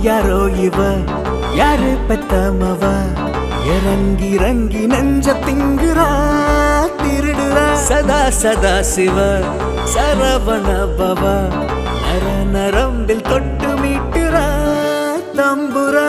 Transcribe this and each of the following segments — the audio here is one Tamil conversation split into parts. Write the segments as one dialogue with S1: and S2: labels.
S1: யாரோ இவ யாரு பெத்தமவ இறங்கி இறங்கி நெஞ்ச திங்குறா திருடுறா சதா சதா சிவ சரவண பவ நர நரம்பில் தொட்டு மீட்டுறா தம்புரா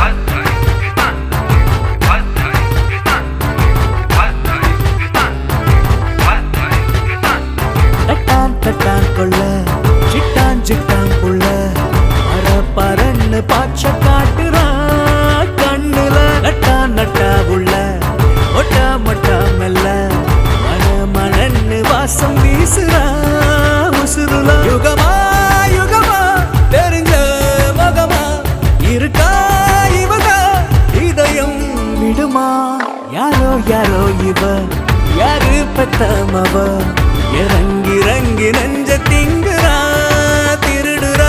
S1: தட்டான் தட்டான் கொள்ள சிட்டான் சிட்டான் புள்ள பர பரன்னு பாச்ச காட்டுறா கண்ணுல நட்டா நட்டா உள்ள ஒட்டா மொட்டா மெல்ல மன மணன்னு வாசம் வீசுறா உசுருல யுகமா யுகமா தெரிஞ்ச மகமா இருக்கா இவக இதயம் விடுமா யாரோ யாரோ இவ யாரு பெத்தமவ இறங்கி இறங்கி நெஞ்ச திங்குறா திருடுறா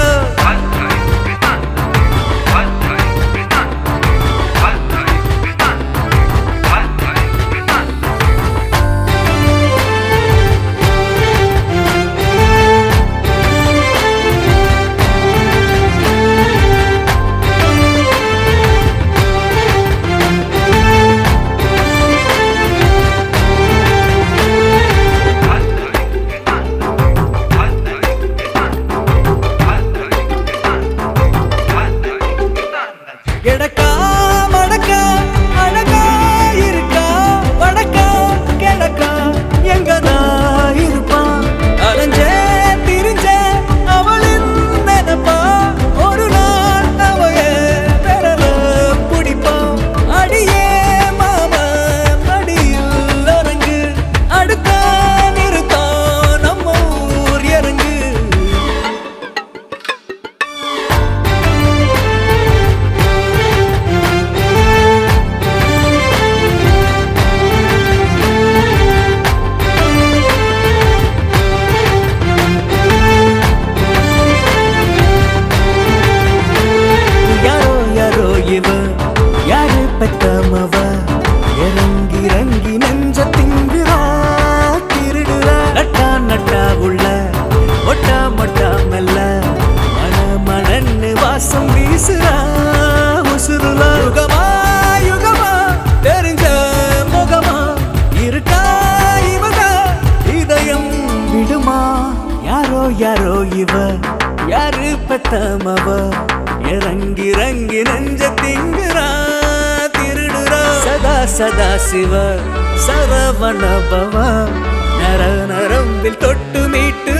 S1: கிடக்கா மடக்கா அழகா இருக்கா வடக்கா கிழக்கா எங்கதான் இருப்பான் அலைஞ்சே திரிஞ்ச அவளின் நினைப்பா ஒரு நாள் அவைய பெறல பிடிப்பான் அடியே மாமா மடியில் அரங்கு அடுத்தா நிறுத்தான் நம்ம ஊர் இறங்கு யாரோ யாரோ இவ யாரு பெத்தமவ இறங்கி இறங்கி நெஞ்ச திங்குறா திருடுறா நட்டா நட்டா உள்ள ஒட்டா மொட்டா மெல்ல மன மணன்னு வாசம் வீசுறா உசுருலா யுகமா யுகமா தெரிஞ்ச முகமா இருக்கா இவக இதயம் விடுமா யாரோ யாரோ இவ யாரு பெத்தமவ இறங்கி இறங்கி நெஞ்ச திங்குறா திருடுறா சதா சதா சிவ சரவண பவ நர நரம்பில் தொட்டு மீட்டு